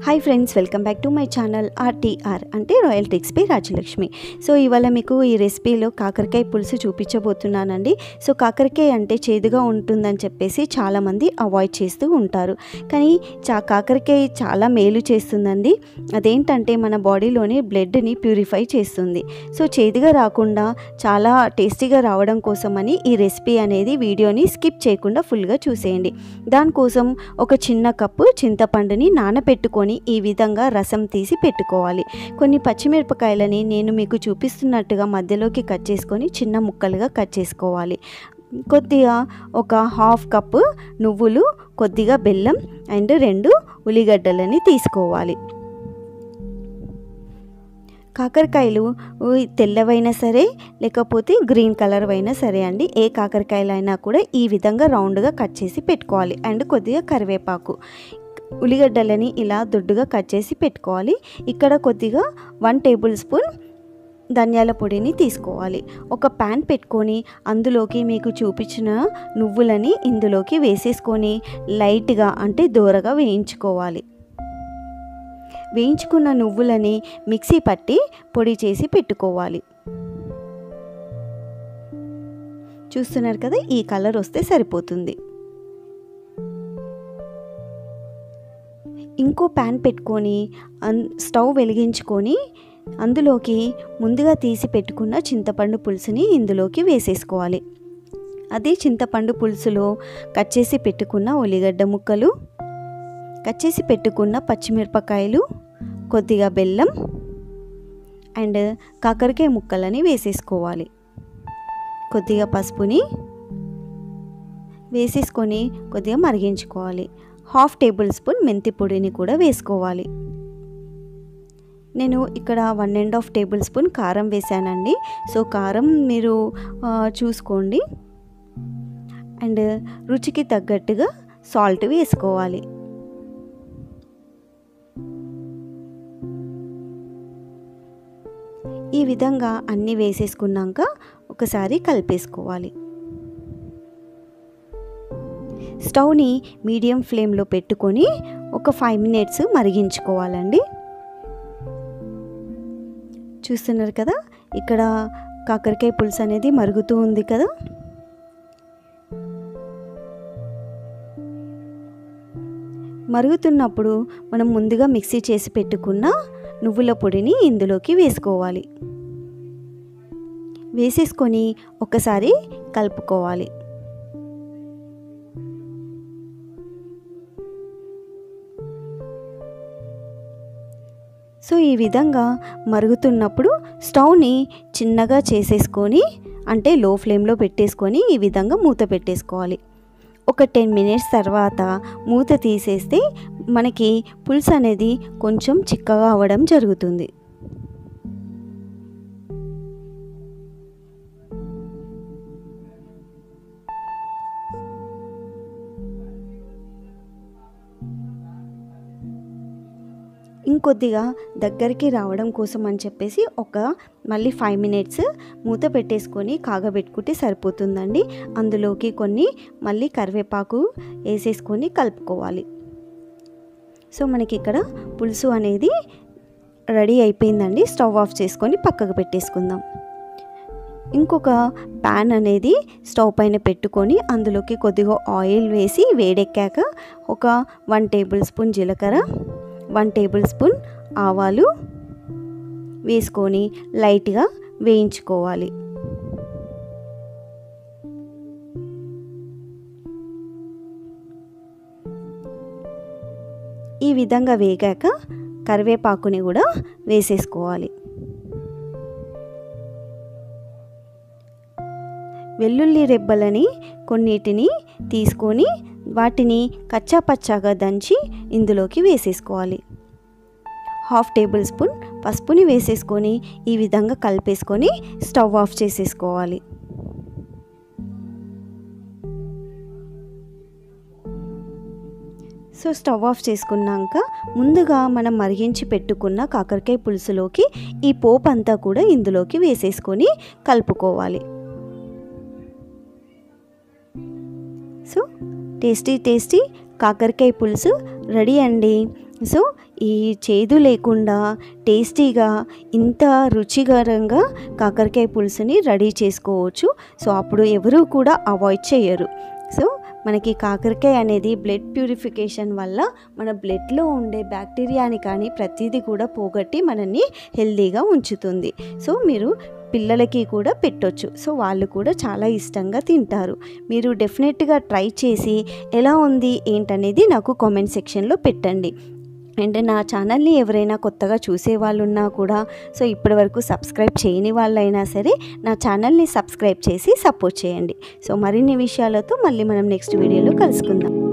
hi friends welcome back to my channel RTR అంటే royal tricks by Rajalakshmi so ఇవాళ మీకు ఈ రెసిపీలో కాకరకాయ పులుసు చూపించబోతున్నానండి సో కాకరకాయ అంటే చేదుగా ఉంటుందని చెప్పేసి చాలామంది అవాయిడ్ చేస్తూ ఉంటారు కానీ చా కాకరకాయ చాలా మేలు చేస్తుందండి అదేంటంటే మన బాడీలోని బ్లడ్ని ప్యూరిఫై చేస్తుంది సో చేదుగా రాకుండా చాలా టేస్టీగా రావడం కోసమని ఈ రెసిపీ అనేది వీడియోని స్కిప్ చేయకుండా ఫుల్గా చూసేయండి దానికోసం ఒక చిన్న కప్పు చింతపండుని నానబెట్టుకొని ఈ విధంగా రసం తీసి పెట్టుకోవాలి కొన్ని పచ్చిమిరపకాయలని నేను మీకు చూపిస్తున్నట్టుగా మధ్యలోకి కట్ చేసుకొని చిన్న ముక్కలుగా కట్ చేసుకోవాలి కొద్దిగా ఒక హాఫ్ కప్పు నువ్వులు కొద్దిగా బెల్లం అండ్ రెండు ఉల్లిగడ్డలని తీసుకోవాలి కాకరకాయలు తెల్లవైనా సరే లేకపోతే గ్రీన్ కలర్ అయినా సరే అండి ఏ కాకరకాయలు అయినా కూడా ఈ విధంగా రౌండ్గా కట్ చేసి పెట్టుకోవాలి అండ్ కొద్దిగా కరివేపాకు ఉల్లిగడ్డలని ఇలా దొడ్డుగా కట్ చేసి పెట్టుకోవాలి ఇక్కడ కొద్దిగా వన్ టేబుల్ స్పూన్ ధనియాల పొడిని తీసుకోవాలి ఒక ప్యాన్ పెట్టుకొని అందులోకి మీకు చూపించిన నువ్వులని ఇందులోకి వేసేసుకొని లైట్గా అంటే దూరగా వేయించుకోవాలి వేయించుకున్న నువ్వులని మిక్సీ పట్టి పొడి చేసి పెట్టుకోవాలి చూస్తున్నారు కదా ఈ కలర్ వస్తే సరిపోతుంది ఇంకో ప్యాన్ పెట్టుకొని అన్ స్టవ్ వెలిగించుకొని అందులోకి ముందుగా తీసి పెట్టుకున్న చింతపండు పులుసుని ఇందులోకి వేసేసుకోవాలి అదే చింతపండు పులుసులో కట్ చేసి పెట్టుకున్న ఉల్లిగడ్డ ముక్కలు కట్ చేసి పెట్టుకున్న పచ్చిమిరపకాయలు కొద్దిగా బెల్లం అండ్ కాకరకాయ ముక్కలని వేసేసుకోవాలి కొద్దిగా పసుపుని వేసేసుకొని కొద్దిగా మరిగించుకోవాలి హాఫ్ టేబుల్ స్పూన్ మెంతి పొడిని కూడా వేసుకోవాలి నేను ఇక్కడ one and half tablespoon కారం వేసానండి సో కారం మీరు చూసుకోండి అండ్ రుచికి తగ్గట్టుగా సాల్ట్ వేసుకోవాలి ఈ విధంగా అన్నీ వేసేసుకున్నాక ఒకసారి కలిపేసుకోవాలి స్టవ్ని మీడియం ఫ్లేమ్లో పెట్టుకొని ఒక ఫైవ్ మినిట్స్ మరిగించుకోవాలండి చూస్తున్నారు కదా ఇక్కడ కాకరకాయ పులుసు అనేది మరుగుతూ ఉంది కదా మరుగుతున్నప్పుడు మనం ముందుగా మిక్సీ చేసి పెట్టుకున్న నువ్వుల పొడిని ఇందులోకి వేసుకోవాలి వేసేసుకొని ఒకసారి కలుపుకోవాలి సో ఈ విధంగా మరుగుతున్నప్పుడు స్టవ్ని చిన్నగా చేసేసుకొని అంటే లో ఫ్లేమ్లో పెట్టేసుకొని ఈ విధంగా మూత పెట్టేసుకోవాలి ఒక టెన్ మినిట్స్ తర్వాత మూత తీసేస్తే మనకి పులుసు అనేది కొంచెం చిక్కగా అవ్వడం జరుగుతుంది ఇంకొద్దిగా దగ్గరికి రావడం కోసం అని చెప్పేసి ఒక మళ్ళీ ఫైవ్ మినిట్స్ మూత పెట్టేసుకొని కాగబెట్టుకుంటే సరిపోతుందండి అందులోకి కొన్ని మళ్ళీ కరివేపాకు వేసేసుకొని కలుపుకోవాలి సో మనకి ఇక్కడ పులుసు అనేది రెడీ అయిపోయిందండి స్టవ్ ఆఫ్ చేసుకొని పక్కకు పెట్టేసుకుందాం ఇంకొక ప్యాన్ అనేది స్టవ్ పైన పెట్టుకొని అందులోకి కొద్దిగా ఆయిల్ వేసి వేడెక్కాక ఒక వన్ టేబుల్ స్పూన్ జీలకర్ర వన్ టేబుల్ స్పూన్ ఆవాలు వేసుకొని లైట్గా వేయించుకోవాలి ఈ విధంగా వేగాక కరివేపాకుని కూడా వేసేసుకోవాలి వెల్లుల్లి రెబ్బలని కొన్నిటిని తీసుకొని వాటిని కచ్చా పచ్చాగా దంచి ఇందులోకి వేసేసుకోవాలి హాఫ్ టేబుల్ స్పూన్ పసుపుని వేసేసుకొని ఈ విధంగా కలిపేసుకొని స్టవ్ ఆఫ్ చేసేసుకోవాలి సో స్టవ్ ఆఫ్ చేసుకున్నాక ముందుగా మనం మరిగించి పెట్టుకున్న కాకరకాయ పులుసులోకి ఈ పోపు అంతా కూడా ఇందులోకి వేసేసుకొని కలుపుకోవాలి సో టేస్టీ టేస్టీ కాకరకాయ పులుసు రెడీ అండి సో ఈ చేదు లేకుండా టేస్టీగా ఇంత రుచికరంగా కాకరకాయ పులుసుని రెడీ చేసుకోవచ్చు సో అప్పుడు ఎవరూ కూడా అవాయిడ్ చేయరు సో మనకి కాకరకాయ అనేది బ్లడ్ ప్యూరిఫికేషన్ వల్ల మన బ్లడ్లో ఉండే బ్యాక్టీరియాని కానీ ప్రతిదీ కూడా పోగొట్టి మనల్ని హెల్తీగా ఉంచుతుంది సో మీరు పిల్లలకి కూడా పెట్టొచ్చు సో వాళ్ళు కూడా చాలా ఇష్టంగా తింటారు మీరు డెఫినెట్గా ట్రై చేసి ఎలా ఉంది ఏంటనేది నాకు కామెంట్ సెక్షన్లో పెట్టండి అండ్ నా ఛానల్ని ఎవరైనా కొత్తగా చూసే వాళ్ళు ఉన్నా కూడా సో ఇప్పటివరకు సబ్స్క్రైబ్ చేయని వాళ్ళైనా సరే నా ఛానల్ని సబ్స్క్రైబ్ చేసి సపోర్ట్ చేయండి సో మరిన్ని విషయాలతో మళ్ళీ మనం నెక్స్ట్ వీడియోలో కలుసుకుందాం